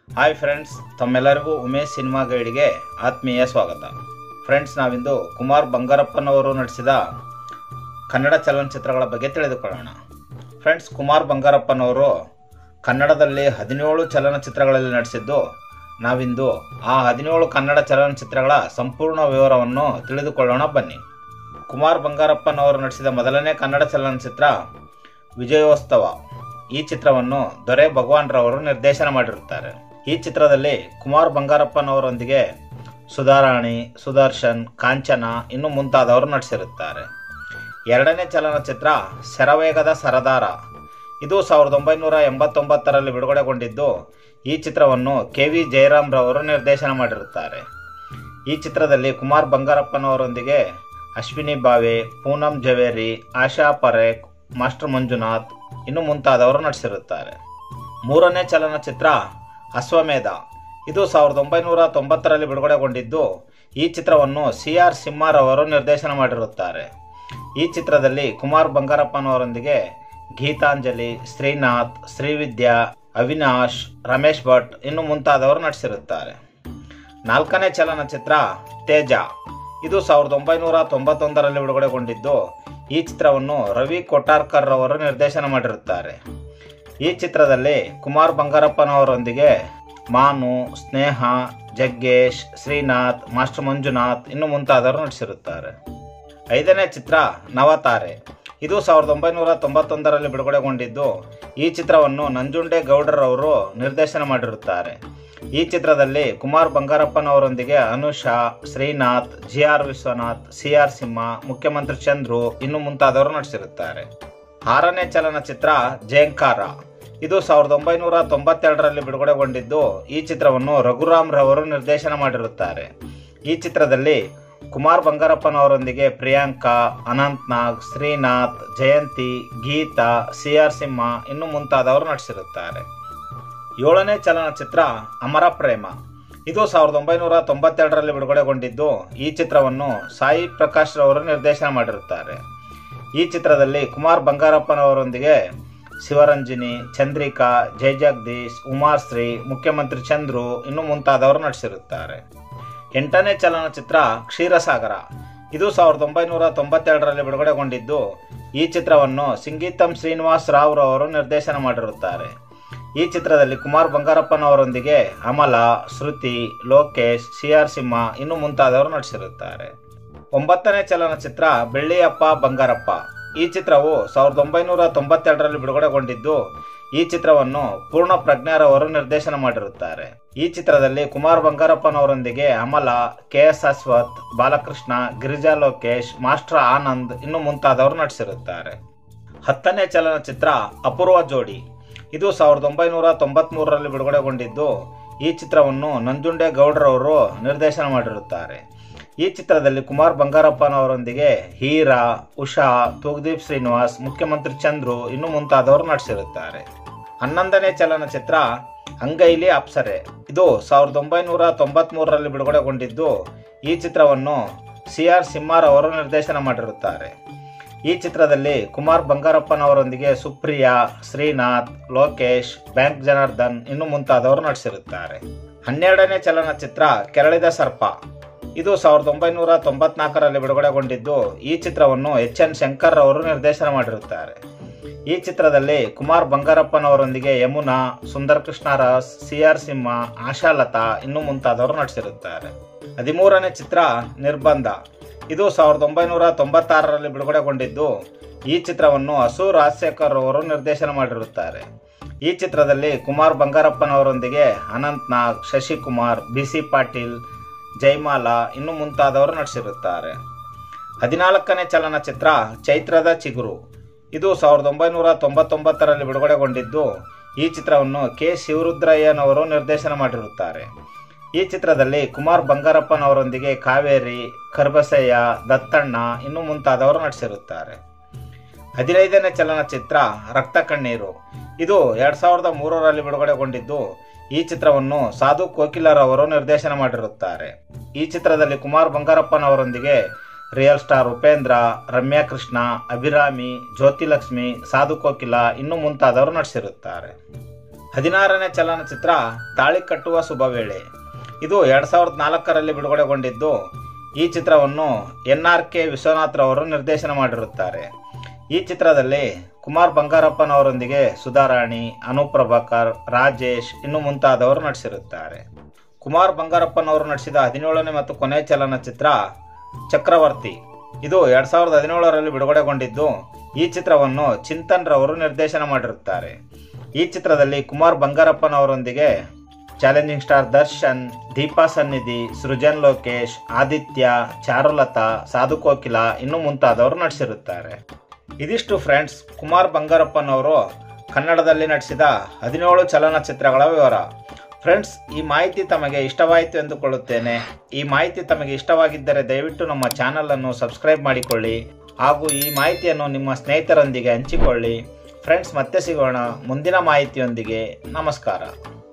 hi friends ತಮ್ಮೆಲ್ಲರಿಗೂ Umesh cinema ಗೈಡ್ಗೆ ಆತ್ಮೀಯ ಸ್ವಾಗತ ಫ್ರೆಂಡ್ಸ್ ನಾವಿಂದು ಕುಮಾರ್ ಬಂಗಾರಪ್ಪನವರು ನಟಿಸಿದ ಕನ್ನಡ ಚಲನಚಿತ್ರಗಳ ಬಗ್ಗೆ ತಿಳಿದುಕೊಳ್ಳೋಣ ಫ್ರೆಂಡ್ಸ್ ಕುಮಾರ್ ಬಂಗಾರಪ್ಪನವರು ಕನ್ನಡದಲ್ಲಿ ಹದಿನೇಳು ಚಲನಚಿತ್ರಗಳಲ್ಲಿ ನಟಿಸಿದ್ದು ನಾವಿಂದು ಆ ಹದಿನೇಳು ಕನ್ನಡ ಚಲನಚಿತ್ರಗಳ ಸಂಪೂರ್ಣ ವಿವರವನ್ನು ತಿಳಿದುಕೊಳ್ಳೋಣ ಬನ್ನಿ ಕುಮಾರ್ ಬಂಗಾರಪ್ಪನವರು ನಟಿಸಿದ ಮೊದಲನೇ ಕನ್ನಡ ಚಲನಚಿತ್ರ ವಿಜಯೋತ್ಸವ ಈ ಚಿತ್ರವನ್ನು ದೊರೆ ಭಗವಾನ್ ರವರು ನಿರ್ದೇಶನ ಮಾಡಿರುತ್ತಾರೆ ಈ ಚಿತ್ರದಲ್ಲಿ ಕುಮಾರ್ ಬಂಗಾರಪ್ಪನವರೊಂದಿಗೆ ಸುಧಾರಾಣಿ ಸುದರ್ಶನ್ ಕಾಂಚನ ಇನ್ನು ಮುಂತಾದವರು ನಟಿಸಿರುತ್ತಾರೆ ಎರಡನೇ ಚಲನಚಿತ್ರ ಶರವೇಗದ ಸರದಾರ ಇದು ಸಾವಿರದ ಒಂಬೈನೂರ ಎಂಬತ್ತೊಂಬತ್ತರಲ್ಲಿ ಬಿಡುಗಡೆಗೊಂಡಿದ್ದು ಈ ಚಿತ್ರವನ್ನು ಕೆ ವಿ ಜಯರಾಮ್ ರವರು ನಿರ್ದೇಶನ ಮಾಡಿರುತ್ತಾರೆ ಈ ಚಿತ್ರದಲ್ಲಿ ಕುಮಾರ್ ಬಂಗಾರಪ್ಪನವರೊಂದಿಗೆ ಅಶ್ವಿನಿ ಬಾವೆ ಪೂನಂ ಜವೇರಿ ಆಶಾ ಪರೇಖ್ ಮಾಸ್ಟರ್ ಮಂಜುನಾಥ್ ಇನ್ನು ಮುಂತಾದವರು ನಟಿಸಿರುತ್ತಾರೆ ಮೂರನೇ ಚಲನಚಿತ್ರ ಅಶ್ವಮೇಧ ಇದು ಸಾವಿರದ ಒಂಬೈನೂರ ತೊಂಬತ್ತರಲ್ಲಿ ಬಿಡುಗಡೆಗೊಂಡಿದ್ದು ಈ ಚಿತ್ರವನ್ನು ಸಿ ಆರ್ ಸಿಂಹರವರು ನಿರ್ದೇಶನ ಮಾಡಿರುತ್ತಾರೆ ಈ ಚಿತ್ರದಲ್ಲಿ ಕುಮಾರ್ ಬಂಗಾರಪ್ಪನವರೊಂದಿಗೆ ಗೀತಾಂಜಲಿ ಶ್ರೀನಾಥ್ ಶ್ರೀವಿದ್ಯಾ ಅವಿನಾಶ್ ರಮೇಶ್ ಭಟ್ ಇನ್ನು ಮುಂತಾದವರು ನಟಿಸಿರುತ್ತಾರೆ ನಾಲ್ಕನೇ ಚಲನಚಿತ್ರ ತೇಜ ಇದು ಸಾವಿರದ ಒಂಬೈನೂರ ತೊಂಬತ್ತೊಂದರಲ್ಲಿ ಬಿಡುಗಡೆಗೊಂಡಿದ್ದು ಈ ಚಿತ್ರವನ್ನು ರವಿ ಕೊಟ್ಟಾರ್ಕರ್ ರವರು ನಿರ್ದೇಶನ ಮಾಡಿರುತ್ತಾರೆ ಈ ಚಿತ್ರದಲ್ಲಿ ಕುಮಾರ್ ಬಂಗಾರಪ್ಪನವರೊಂದಿಗೆ ಮಾನು ಸ್ನೇಹ ಜಗ್ಗೇಶ್ ಶ್ರೀನಾಥ್ ಮಾಸ್ಟರ್ ಮಂಜುನಾಥ್ ಇನ್ನು ಮುಂತಾದವರು ನಟಿಸಿರುತ್ತಾರೆ ಐದನೇ ಚಿತ್ರ ನವತಾರೆ ಇದು ಸಾವಿರದ ಒಂಬೈನೂರ ತೊಂಬತ್ತೊಂದರಲ್ಲಿ ಬಿಡುಗಡೆಗೊಂಡಿದ್ದು ಈ ಚಿತ್ರವನ್ನು ನಂಜುಂಡೆ ಗೌಡರವರು ನಿರ್ದೇಶನ ಮಾಡಿರುತ್ತಾರೆ ಈ ಚಿತ್ರದಲ್ಲಿ ಕುಮಾರ್ ಬಂಗಾರಪ್ಪನವರೊಂದಿಗೆ Anusha Srinath G R Vishwanath C R Simha Mukhyamantri Chandru ಇನ್ನು ಮುಂತಾದವರು ನಟಿಸಿರುತ್ತಾರೆ ಆರನೇ ಚಲನಚಿತ್ರ ಜೇಂಕಾರ ಇದು ಸಾವಿರದ ಒಂಬೈನೂರ ತೊಂಬತ್ತೆರಡರಲ್ಲಿ ಬಿಡುಗಡೆಗೊಂಡಿದ್ದು ಈ ಚಿತ್ರವನ್ನು ರಘುರಾಮ್ ರವರು ನಿರ್ದೇಶನ ಮಾಡಿರುತ್ತಾರೆ ಈ ಚಿತ್ರದಲ್ಲಿ ಕುಮಾರ್ ಬಂಗಾರಪ್ಪನವರೊಂದಿಗೆ ಪ್ರಿಯಾಂಕಾ ಅನಂತ್ ನಾಗ್ ಶ್ರೀನಾಥ್ ಜಯಂತಿ ಗೀತಾ ಸಿ ಆರ್ ಸಿಂಹ ಇನ್ನು ಮುಂತಾದವರು ನಟಿಸಿರುತ್ತಾರೆ ಏಳನೇ ಚಲನಚಿತ್ರ ಅಮರ ಪ್ರೇಮ ಇದು ಸಾವಿರದ ಒಂಬೈನೂರ ತೊಂಬತ್ತೆರಡರಲ್ಲಿ ಬಿಡುಗಡೆಗೊಂಡಿದ್ದು ಈ ಚಿತ್ರವನ್ನು ಸಾಯಿ ಪ್ರಕಾಶ್ ರವರು ನಿರ್ದೇಶನ ಮಾಡಿರುತ್ತಾರೆ ಈ ಚಿತ್ರದಲ್ಲಿ ಕುಮಾರ್ ಬಂಗಾರಪ್ಪನವರೊಂದಿಗೆ ಶಿವರಂಜನಿ ಚಂದ್ರಿಕಾ ಜಯಜಗದೀಶ್ ಉಮಾಶ್ರೀ ಮುಖ್ಯಮಂತ್ರಿ ಚಂದ್ರು ಇನ್ನು ಮುಂತಾದವರು ನಟಿಸಿರುತ್ತಾರೆ ಎಂಟನೇ ಚಲನಚಿತ್ರ ಕ್ಷೀರಸಾಗರ ಇದು ಸಾವಿರದ ಒಂಬೈನೂರ ತೊಂಬತ್ತೆರಡರಲ್ಲಿ ಬಿಡುಗಡೆಗೊಂಡಿದ್ದು ಈ ಚಿತ್ರವನ್ನು ಸಂಗೀತಂ ಶ್ರೀನಿವಾಸ್ ರಾವ್ ರವರು ನಿರ್ದೇಶನ ಮಾಡಿರುತ್ತಾರೆ ಈ ಚಿತ್ರದಲ್ಲಿ ಕುಮಾರ್ ಬಂಗಾರಪ್ಪನವರೊಂದಿಗೆ ಅಮಲ ಶ್ರುತಿ ಲೋಕೇಶ್ ಸಿ ಆರ್ ಸಿಂಹ ಇನ್ನು ಮುಂತಾದವರು ನಟಿಸಿರುತ್ತಾರೆ ಒಂಬತ್ತನೇ ಚಲನಚಿತ್ರ ಬೆಳ್ಳಿಯಪ್ಪ ಬಂಗಾರಪ್ಪ ಈ ಚಿತ್ರವು ಸಾವಿರದ ಒಂಬೈನೂರ ತೊಂಬತ್ತೆರಡರಲ್ಲಿ ಬಿಡುಗಡೆಗೊಂಡಿದ್ದು ಈ ಚಿತ್ರವನ್ನು ಪೂರ್ಣ ಪ್ರಜ್ಞಾರವರು ನಿರ್ದೇಶನ ಮಾಡಿರುತ್ತಾರೆ ಈ ಚಿತ್ರದಲ್ಲಿ ಕುಮಾರ್ ಬಂಗಾರಪ್ಪನವರೊಂದಿಗೆ Amala K S Ashwath Balakrishna Girija Lokesh master Anand ಇನ್ನು ಮುಂತಾದವರು ನಟಿಸಿರುತ್ತಾರೆ ಹತ್ತನೇ ಚಲನಚಿತ್ರ ಅಪೂರ್ವ ಜೋಡಿ ಇದು ಸಾವಿರದ ಒಂಬೈನೂರ ತೊಂಬತ್ಮೂರರಲ್ಲಿ ಬಿಡುಗಡೆಗೊಂಡಿದ್ದು ಈ ಚಿತ್ರವನ್ನು ನಂಜುಂಡೆ ಗೌಡ್ರವರು ನಿರ್ದೇಶನ ಮಾಡಿರುತ್ತಾರೆ ಈ ಚಿತ್ರದಲ್ಲಿ ಕುಮಾರ್ ಬಂಗಾರಪ್ಪನವರೊಂದಿಗೆ ಹೀರಾ ಉಷಾ ತೂಗ್ದೀಪ್ ಶ್ರೀನಿವಾಸ್ ಮುಖ್ಯಮಂತ್ರಿ ಚಂದ್ರು ಇನ್ನು ಮುಂತಾದವರು ನಟಿಸಿರುತ್ತಾರೆ ಹನ್ನೊಂದನೇ ಚಲನಚಿತ್ರ ಅಂಗೈಲಿ ಅಪ್ಸರೆ ಇದು ಸಾವಿರದ ಒಂಬೈನೂರ ತೊಂಬತ್ಮೂರರಲ್ಲಿ ಬಿಡುಗಡೆಗೊಂಡಿದ್ದು ಈ ಚಿತ್ರವನ್ನು ಸಿ ಆರ್ ಸಿಂಹಾರ್ ನಿರ್ದೇಶನ ಮಾಡಿರುತ್ತಾರೆ ಈ ಚಿತ್ರದಲ್ಲಿ ಕುಮಾರ್ ಬಂಗಾರಪ್ಪನವರೊಂದಿಗೆ ಸುಪ್ರಿಯಾ ಶ್ರೀನಾಥ್ ಲೋಕೇಶ್ ಬ್ಯಾಂಕ್ ಜನಾರ್ದನ್ ಇನ್ನು ಮುಂತಾದವರು ನಟಿಸಿರುತ್ತಾರೆ ಹನ್ನೆರಡನೇ ಚಲನಚಿತ್ರ ಕೆರಳಿದ ಸರ್ಪ ಇದು ಸಾವಿರದ ಒಂಬೈನೂರ ತೊಂಬತ್ನಾಲ್ಕರಲ್ಲಿ ಬಿಡುಗಡೆಗೊಂಡಿದ್ದು ಈ ಚಿತ್ರವನ್ನು ಎಚ್ ಎನ್ ಶಂಕರ್ ಅವರು ನಿರ್ದೇಶನ ಮಾಡಿರುತ್ತಾರೆ ಈ ಚಿತ್ರದಲ್ಲಿ ಕುಮಾರ್ ಬಂಗಾರಪ್ಪನವರೊಂದಿಗೆ ಯಮುನಾ ಸುಂದರ್ ಕೃಷ್ಣರಾಸ್ ಸಿ ಆರ್ ಸಿಂಹ ಆಶಾಲತಾ ಇನ್ನು ಮುಂತಾದವರು ನಟಿಸಿರುತ್ತಾರೆ ಹದಿಮೂರನೇ ಚಿತ್ರ ನಿರ್ಬಂಧ ಇದು ಸಾವಿರದ ಒಂಬೈನೂರ ತೊಂಬತ್ತಾರರಲ್ಲಿ ಬಿಡುಗಡೆಗೊಂಡಿದ್ದು ಈ ಚಿತ್ರವನ್ನು ಹಸು ರಾಜಶೇಖರ್ ಅವರು ನಿರ್ದೇಶನ ಮಾಡಿರುತ್ತಾರೆ ಈ ಚಿತ್ರದಲ್ಲಿ ಕುಮಾರ್ ಬಂಗಾರಪ್ಪನವರೊಂದಿಗೆ ಅನಂತ್ ನಾಗ್ ಶಶಿಕುಮಾರ್ ಬಿ ಸಿ ಪಾಟೀಲ್ ಜೈಮಾಲಾ ಇನ್ನು ಮುಂತಾದವರು ನಟಿಸಿರುತ್ತಾರೆ ಹದಿನಾಲ್ಕನೇ ಚಲನಚಿತ್ರ ಚೈತ್ರದ ಚಿಗುರು ಇದು ಸಾವಿರದ ಒಂಬೈನೂರ ತೊಂಬತ್ತೊಂಬತ್ತರಲ್ಲಿ ಬಿಡುಗಡೆಗೊಂಡಿದ್ದು ಈ ಚಿತ್ರವನ್ನು ಕೆ ಶಿವರುದ್ರಯ್ಯನವರು ನಿರ್ದೇಶನ ಮಾಡಿರುತ್ತಾರೆ ಈ ಚಿತ್ರದಲ್ಲಿ ಕುಮಾರ್ ಬಂಗಾರಪ್ಪನವರೊಂದಿಗೆ ಕಾವೇರಿ ಕರ್ಬಸಯ್ಯ ದತ್ತಣ್ಣ ಇನ್ನು ಮುಂತಾದವರು ನಟಿಸಿರುತ್ತಾರೆ ಹದಿನೈದನೇ ಚಲನಚಿತ್ರ ರಕ್ತ ಕಣ್ಣೀರು ಇದು ಎರಡ್ ಸಾವಿರದ ಮೂರರಲ್ಲಿ ಬಿಡುಗಡೆಗೊಂಡಿದ್ದು ಈ ಚಿತ್ರವನ್ನು ಸಾಧು ಕೋಕಿಲರವರು ನಿರ್ದೇಶನ ಮಾಡಿರುತ್ತಾರೆ ಈ ಚಿತ್ರದಲ್ಲಿ ಕುಮಾರ್ ಬಂಗಾರಪ್ಪನವರೊಂದಿಗೆ ರಿಯಲ್ ಸ್ಟಾರ್ ಉಪೇಂದ್ರ ರಮ್ಯಾ ಕೃಷ್ಣ ಅಭಿರಾಮಿ ಜ್ಯೋತಿಲಕ್ಷ್ಮಿ ಸಾಧು ಕೋಕಿಲ ಇನ್ನು ಮುಂತಾದವರು ನಟಿಸಿರುತ್ತಾರೆ ಹದಿನಾರನೇ ಚಲನಚಿತ್ರ ತಾಳಿ ಕಟ್ಟುವ ಶುಭವೇಳೆ ಇದು ಎರಡು ಸಾವಿರದ ನಾಲ್ಕರಲ್ಲಿ ಬಿಡುಗಡೆಗೊಂಡಿದ್ದು ಈ ಚಿತ್ರವನ್ನು ಎನ್ ಆರ್ ಕೆ ವಿಶ್ವನಾಥ್ರವರು ನಿರ್ದೇಶನ ಮಾಡಿರುತ್ತಾರೆ ಈ ಚಿತ್ರದಲ್ಲಿ ಕುಮಾರ್ ಬಂಗಾರಪ್ಪನವರೊಂದಿಗೆ ಸುಧಾರಾಣಿ ಅನೂಪ್ ಪ್ರಭಾಕರ್ ರಾಜೇಶ್ ಇನ್ನು ಮುಂತಾದವರು ನಟಿಸಿರುತ್ತಾರೆ ಕುಮಾರ್ ಬಂಗಾರಪ್ಪನವರು ನಟಿಸಿದ ಹದಿನೇಳನೇ ಮತ್ತು ಕೊನೆಯ ಚಲನಚಿತ್ರ ಚಕ್ರವರ್ತಿ ಇದು ಎರಡ್ ಸಾವಿರದ ಹದಿನೇಳರಲ್ಲಿ ಬಿಡುಗಡೆಗೊಂಡಿದ್ದು ಈ ಚಿತ್ರವನ್ನು ಚಿಂತನ್ ರವರು ನಿರ್ದೇಶನ ಮಾಡಿರುತ್ತಾರೆ ಈ ಚಿತ್ರದಲ್ಲಿ ಕುಮಾರ್ ಬಂಗಾರಪ್ಪನವರೊಂದಿಗೆ ಚಾಲೆಂಜಿಂಗ್ ಸ್ಟಾರ್ ದರ್ಶನ್ ದೀಪಾ ಸನ್ನಿಧಿ ಸೃಜನ್ ಲೋಕೇಶ್ ಆದಿತ್ಯ ಚಾರುಲತಾ ಸಾಧು ಕೋಕಿಲ ಇನ್ನು ಮುಂತಾದವರು ನಟಿಸಿರುತ್ತಾರೆ ಇದಿಷ್ಟು ಫ್ರೆಂಡ್ಸ್ ಕುಮಾರ್ ಬಂಗಾರಪ್ಪನವರು ಕನ್ನಡದಲ್ಲಿ ನಟಿಸಿದ ಹದಿನೇಳು ಚಲನಚಿತ್ರಗಳ ವಿವರ ಫ್ರೆಂಡ್ಸ್ ಈ ಮಾಹಿತಿ ತಮಗೆ ಇಷ್ಟವಾಯಿತು ಎಂದುಕೊಳ್ಳುತ್ತೇನೆ ಈ ಮಾಹಿತಿ ತಮಗೆ ಇಷ್ಟವಾಗಿದ್ದರೆ ದಯವಿಟ್ಟು ನಮ್ಮ ಚಾನಲನ್ನು ಸಬ್ಸ್ಕ್ರೈಬ್ ಮಾಡಿಕೊಳ್ಳಿ ಹಾಗೂ ಈ ಮಾಹಿತಿಯನ್ನು ನಿಮ್ಮ ಸ್ನೇಹಿತರೊಂದಿಗೆ ಹಂಚಿಕೊಳ್ಳಿ ಫ್ರೆಂಡ್ಸ್ ಮತ್ತೆ ಸಿಗೋಣ ಮುಂದಿನ ಮಾಹಿತಿಯೊಂದಿಗೆ ನಮಸ್ಕಾರ